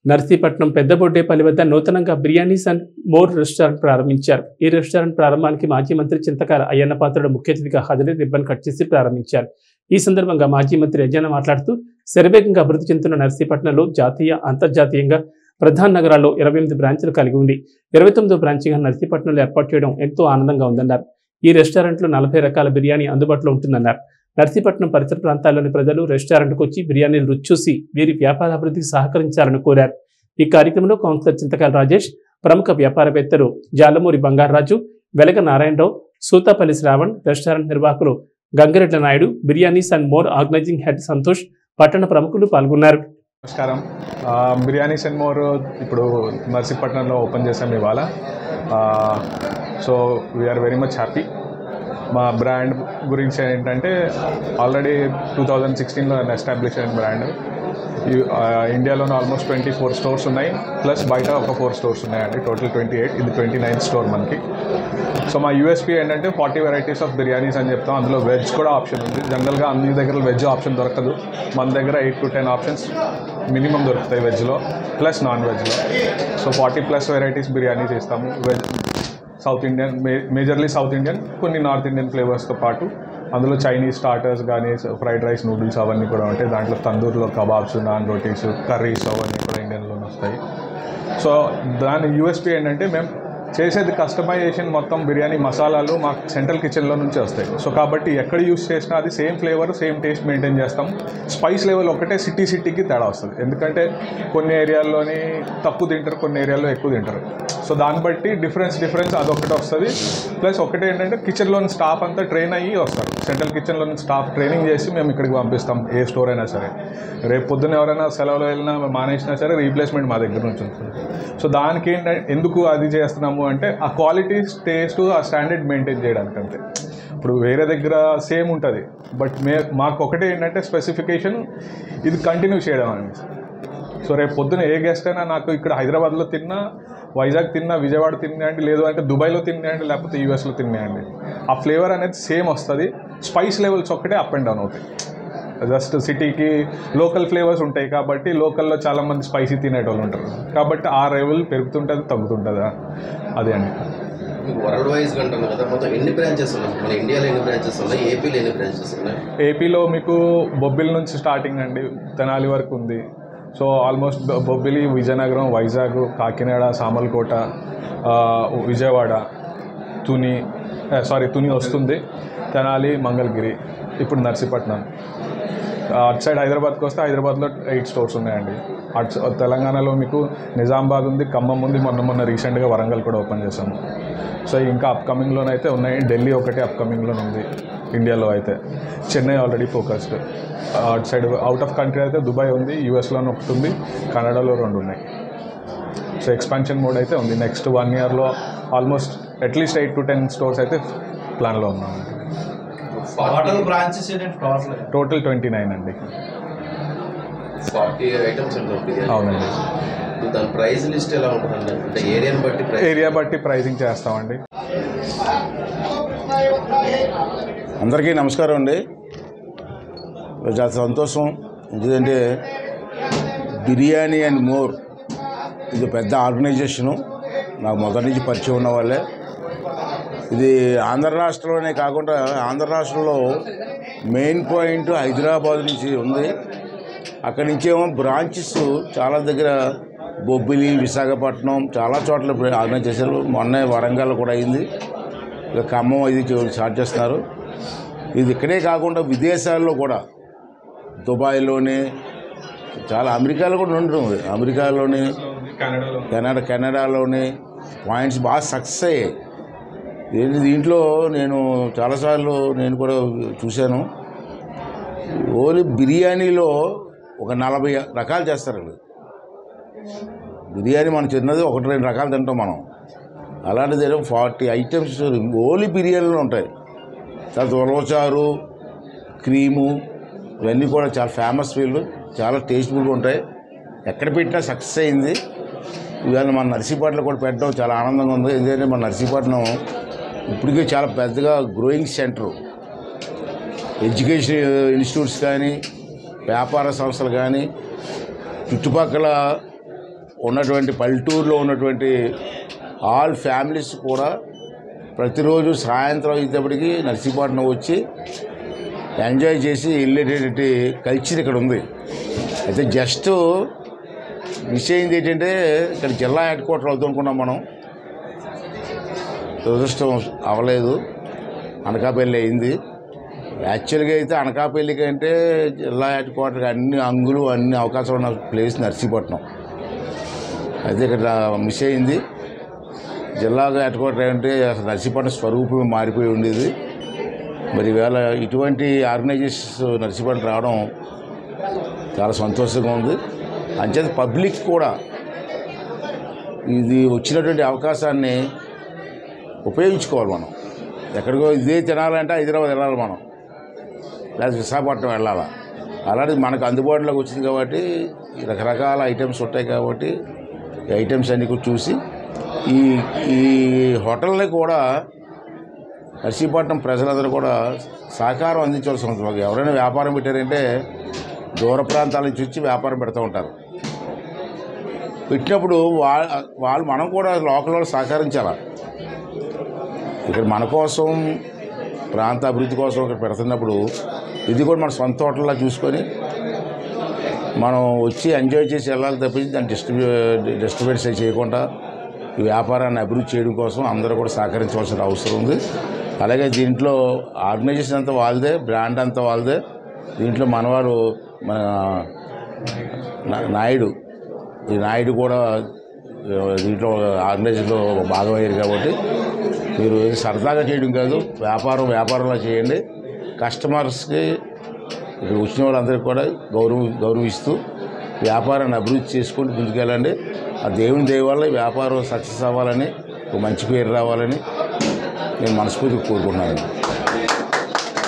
నర్సీపట్నం పెద్దబొడ్డేపల్లి వద్ద నూతనంగా biryanis and more restaurant ప్రారంభించారు ఈ రెస్టారెంట్ ప్రారంభానికి మాజీ మంత్రి చింతకాల అయ్యన్న పాత్రుడు ముఖ్య అతిథిగా హాజరై రిబ్బన్ కట్ చేసి ప్రారంభించారు ఈ సందర్భంగా మాజీ మంత్రి అయ్యన్న మాట్లాడుతూ శరవేగంగా అభివృద్ధి చెందుతున్న నర్సీపట్నంలో జాతీయ అంతర్జాతీయంగా ప్రధాన నగరాల్లో ఇరవై ఎనిమిది బ్రాంచ్లు కలిగి ఉంది ఇరవై తొమ్మిదో బ్రాంచ్గా నర్సీపట్నంలో ఏర్పాటు చేయడం ఎంతో ఆనందంగా ఉందన్నారు ఈ రెస్టారెంట్లో నలభై రకాల బిర్యానీ అందుబాటులో ఉంటుందన్నారు నర్సీపట్నం పరిసర ప్రాంతాల్లోని ప్రజలు రెస్టారెంట్కు వచ్చి బిర్యానీలు రుచి చూసి వీరి వ్యాపారాభివృద్ధికి సహకరించాలని కోరారు ఈ కార్యక్రమంలో కౌన్సిలర్ చింతకాయల రాజేష్ ప్రముఖ వ్యాపారవేత్తలు జాలమూరి బంగారాజు వెలగ నారాయణరావు సూతాపల్లి శ్రావణ్ రెస్టారెంట్ నిర్వాహకులు Gangiredla Naidu biryanis and more organizing head Santosh పట్టణ ప్రముఖులు పాల్గొన్నారు నమస్కారం ఆ, బిర్యానీ సెన్ మోర్ ఇప్పుడు నర్సీపట్నంలో ఓపెన్ చేసాం ఇవాళ so we are very much happy మా బ్రాండ్ గురించి ఏంటంటే ఆల్రెడీ టూ థౌజండ్ సిక్స్టీన్లో ఎస్టాబ్లిష్ అయిన బ్రాండ్ ఇండియాలోనే ఆల్మోస్ట్ ట్వంటీ ఫోర్ స్టోర్స్ ఉన్నాయి ప్లస్ బయట ఒక ఫోర్ స్టోర్స్ ఉన్నాయండి టోటల్ ట్వంటీ ఎయిట్ ఇది ట్వంటీ నైన్ స్టోర్ మనకి సో మా యూఎస్పీ ఏంటంటే ఫార్టీ వెరైటీస్ ఆఫ్ బిర్యానీస్ అని చెప్తాం అందులో వెజ్ కూడా ఆప్షన్ ఉంది జనరల్గా అన్ని దగ్గర వెజ్ ఆప్షన్ దొరకదు మన దగ్గర eight to ten options minimum దొరుకుతాయి వెజ్లో ప్లస్ నాన్ వెజ్లో so forty plus varieties biryanis ఇస్తాము వెజ్ సౌత్ ఇండియన్ మే మేజర్లీ సౌత్ ఇండియన్ కొన్ని నార్త్ ఇండియన్ ఫ్లేవర్స్తో పాటు అందులో చైనీస్ స్టార్టర్స్ కానీ ఫ్రైడ్ రైస్ నూడిల్స్ అవన్నీ కూడా ఉంటాయి దాంట్లో తందూర్లో కబాబ్స్ నాన్ రోటీస్ కర్రీస్ అవన్నీ కూడా ఇండియన్లోనే వస్తాయి సో దాని యూఎస్పీ ఏంటంటే మేము చేసేది కస్టమైజేషన్ మొత్తం బిర్యానీ మసాలాలు మాకు సెంట్రల్ కిచెన్లో నుంచి వస్తాయి సో కాబట్టి ఎక్కడ యూస్ చేసినా అది same flavour same taste maintain చేస్తాం స్పైస్ లెవెల్ ఒకటే సిటీ సిటీకి తేడా వస్తుంది ఎందుకంటే కొన్ని ఏరియాల్లోని తక్కువ తింటారు కొన్ని ఏరియాల్లో ఎక్కువ తింటారు సో దాన్ని బట్టి డిఫరెన్స్ డిఫరెన్స్ అదొకటి వస్తుంది ప్లస్ ఒకటి ఏంటంటే కిచెన్లోని స్టాఫ్ అంతా ట్రైన్ అయ్యి వస్తారు సెంట్రల్ కిచెన్లోని స్టాఫ్ ట్రైనింగ్ చేసి మేము ఇక్కడికి పంపిస్తాం ఏ స్టోర్ అయినా సరే రేపు పొద్దున్న ఎవరైనా సెలవులు వెళ్ళినా మానేసినా సరే రీప్లేస్మెంట్ మా దగ్గర నుంచి ఉంటుంది సో దానికి ఏంటంటే ఎందుకు అది చేస్తున్నాము అంటే ఆ క్వాలిటీ టేస్ట్ ఆ స్టాండర్డ్ మెయింటైన్ చేయడానికి అంతే ఇప్పుడు వేరే దగ్గర సేమ్ ఉంటుంది బట్ మే మాకు ఒకటే ఏంటంటే స్పెసిఫికేషన్ ఇది కంటిన్యూ చేయడం అనేది సో రేపు పొద్దున ఏ గెస్ట్ అయినా నాకు ఇక్కడ హైదరాబాద్లో తిన్నా వైజాగ్ తిన్నా విజయవాడ తినేయండి లేదు అంటే దుబాయ్లో తినేయండి లేకపోతే యూఎస్లో తినేయండి ఆ ఫ్లేవర్ అనేది సేమ్ వస్తుంది స్పైస్ లెవెల్స్ ఒక్కటే అప్ అండ్ డౌన్ అవుతాయి జస్ట్ సిటీకి లోకల్ ఫ్లేవర్స్ ఉంటాయి కాబట్టి లోకల్లో చాలామంది స్పైసీ తినేటోళ్ళు ఉంటారు కాబట్టి ఆ లెవెల్ పెరుగుతుంటుంది తగ్గుతుంటుంది అదే అండి మీకు వరల్డ్ వైజ్ అంటున్నారు కదా మొత్తం ఎన్ని బ్రాంచెస్ ఉన్నాయి మన ఇండియాలో ఎన్ని బ్రాంచెస్ ఉన్నాయి ఏపీలో ఎన్ని బ్రాంచెస్ ఉన్నాయి ఏపీలో మీకు బొబ్బిలి నుంచి స్టార్టింగ్ అండి తెనాలి వరకు ఉంది సో ఆల్మోస్ట్ బొ- బొబ్బిలి విజయనగరం వైజాగ్ కాకినాడ సామర్లకోట ఆ, విజయవాడ తుని సారీ తుని వస్తుంది తెనాలి మంగళగిరి ఇప్పుడు నర్సీపట్నం ఆ, అటు సైడ్ హైదరాబాద్కి వస్తే హైదరాబాద్లో ఎయిట్ స్టోర్స్ ఉన్నాయండి అటు స- తెలంగాణలో మీకు నిజామాబాద్ ఉంది ఖమ్మం ఉంది మొన్న మొన్న రీసెంట్గా వరంగల్ కూడా ఓపెన్ చేశాము సో ఇంకా అప్కమింగ్లోనైతే ఉన్నాయి ఢిల్లీ ఒకటి అప్కమింగ్లో ఉంది ఇండియాలో అయితే చెన్నై ఆల్రెడీ ఫోకస్డ్ అటు సైడ్ అవుట్ ఆఫ్ కంట్రీ అయితే దుబాయ్ ఉంది యూఎస్లోనే ఒకటి ఉంది కన్నడలో రెండు ఉన్నాయి సో ఎక్స్పాన్షన్ మోడ్ అయితే ఉంది నెక్స్ట్ వన్ ఇయర్లో almost at least eight to ten stores అయితే ప్లాన్లో ఉన్నామండి టోటల్ బ్రాంచెస్ ఏంటంటే టోటల్ టోటల్ ట్వంటీ నైన్ అండి ఫార్టీ ఐటమ్స్ ఉంటాయి బిర్యానీ అవునండి ఇప్పుడు దాని ప్రైస్ లిస్ట్ ఎలా ఉంటుందండి అంటే ఏరియాని బట్టి ప్రైస్ ఏరియా బట్టి ప్రైసింగ్ చేస్తామండి అందరికీ నమస్కారం అండి చాలా సంతోషం ఎందుకంటే బిర్యానీ అండ్ మోర్ ఇది పెద్ద ఆర్గనైజేషను నాకు మొదటి నుంచి పరిచయం ఉన్న వాళ్ళే ఇది ఆంధ్ర రాష్ట్రంలోనే కాకుండా ఆంధ్ర రాష్ట్రంలో మెయిన్ పాయింట్ హైదరాబాద్ నుంచి ఉంది అక్కడి నుంచేమో బ్రాంచెస్ చాలా దగ్గర బొబ్బిలి విశాఖపట్నం చాలా చోట్ల ఇప్పుడు ఆర్గనైజ్ చేశారు మొన్నే వరంగల్ కూడా అయింది ఇక ఖమ్మం ఇది చే- స్టార్ట్ చేస్తున్నారు ఇది ఇక్కడే కాకుండా విదేశాల్లో కూడా దుబాయ్లోని చాలా అమెరికాలో కూడా ఉంటుంది అమెరికాలోని కెనడాలో కెనడా కెనడాలోని పాయింట్స్ బాగా సక్సెస్ అయ్యాయి ఏంటి దీంట్లో నేను చాలాసార్లు నేను కూడా చూశాను ఓన్లీ బిర్యానీలో ఒక నలభై రకాలు చేస్తారు వీళ్ళు బిర్యానీ మనం చిన్నది ఒకటి రెండు రకాలు తింటాం మనం అలాంటిది ఫార్టీ ఐటమ్స్ ఓన్లీ బిర్యానీలో ఉంటాయి తర్వాత ఉలవచారు క్రీము ఇవన్నీ కూడా చాలా ఫేమస్ వీళ్ళు చాలా టేస్ట్ఫుల్గా ఉంటాయి ఎక్కడ పెట్టినా సక్సెస్ అయింది ఇవాళ మన నర్సీపట్నం కూడా పెట్టడం చాలా ఆనందంగా ఉంది ఎందుకంటే మన నర్సీపట్నం ఇప్పటికే చాలా పెద్దగా గ్రోయింగ్ సెంటర్ ఎడ్యుకేషన్ ఇన్స్టిట్యూట్స్ కానీ వ్యాపార సంస్థలు కానీ చుట్టుపక్కల ఉన్నటువంటి పల్లెటూరులో ఉన్నటువంటి ఆల్ ఫ్యామిలీస్ కూడా ప్రతిరోజు సాయంత్రం అయ్యేటప్పటికి నర్సీపట్నం వచ్చి ఎంజాయ్ చేసి వెళ్ళేటటువంటి కల్చర్ ఇక్కడ ఉంది అయితే జస్ట్ మిస్ అయింది ఏంటంటే ఇక్కడ జిల్లా హెడ్ క్వార్టర్ అవుతుంది అనుకున్నాం మనం దురదృష్టం అవ్వలేదు అనకాపల్లి అయింది యాక్చువల్గా అయితే అనకాపల్లి కంటే జిల్లా హెడ్ క్వార్టర్ అన్ని అంగులు అన్ని అవకాశాలు ఉన్న ప్లేస్ నర్సీపట్నం అయితే ఇక్కడ మిస్ అయింది జిల్లా హెడ్ క్వార్టర్ అంటే అసలు నర్సీపట్నం స్వరూపం మారిపోయి ఉండేది మరి ఈవేళ ఇటువంటి ఆర్గనైజేషన్స్ నర్సీపట్నం రావడం చాలా సంతోషంగా ఉంది అంచేత పబ్లిక్ కూడా ఇది వచ్చినటువంటి అవకాశాన్ని ఉపయోగించుకోవాలి మనం ఎక్కడికో ఇదే తినాలంటే హైదరాబాద్ వెళ్ళాలి మనం లేదా విశాఖపట్నం వెళ్ళాలా అలాంటిది మనకు అందుబాటులోకి వచ్చింది కాబట్టి ఈ రకరకాల ఐటమ్స్ ఉంటాయి కాబట్టి ఈ ఐటమ్స్ అన్నీ కూడా చూసి ఈ ఈ హోటల్ని కూడా నర్సీపట్నం ప్రజలందరూ కూడా సహకారం అందించవలసి ఉంటుంది మాకు ఎవరైనా వ్యాపారం పెట్టారంటే దూర ప్రాంతాల నుంచి వచ్చి వ్యాపారం పెడుతూ ఉంటారు పెట్టినప్పుడు వాళ్ళ వాళ్ళు మనం కూడా లోకల్ వాళ్ళు సహకరించాలి ఇక్కడ మన కోసం ప్రాంత అభివృద్ధి కోసం ఇక్కడ పెడుతున్నప్పుడు ఇది కూడా మన సొంత హోటల్లా చూసుకొని మనం వచ్చి ఎంజాయ్ చేసి వెళ్ళాలి తప్పించి దాన్ని డిస్ట్రిబ్యూ డిస్ట్రిబ్యూట్స్ చేయకుండా ఈ వ్యాపారాన్ని అభివృద్ధి చేయడం కోసం అందరూ కూడా సహకరించవలసిన అవసరం ఉంది అలాగే దీంట్లో ఆర్గనైజేషన్ అంతా వాళ్ళదే బ్రాండ్ అంతా వాళ్ళదే దీంట్లో మనవారు మన నా- నాయుడు ఈ నాయుడు కూడా ఆ, దీంట్లో ఆర్గనైజేషన్లో భాగమయ్యారు కాబట్టి మీరు ఏది సరదాగా చేయడం కాదు వ్యాపారం వ్యాపారంలో చేయండి కస్టమర్స్కి ఇక్కడ వచ్చిన వాళ్ళందరికీ కూడా గౌరవ గౌరవిస్తూ వ్యాపారాన్ని అభివృద్ధి చేసుకుంటూ ముందుకెళ్ళండి ఆ దేవుని దయ వల్ల ఈ వ్యాపారం సక్సెస్ అవ్వాలని ఒక మంచి పేరు రావాలని నేను మనస్ఫూర్తిగా కోరుకుంటున్నాను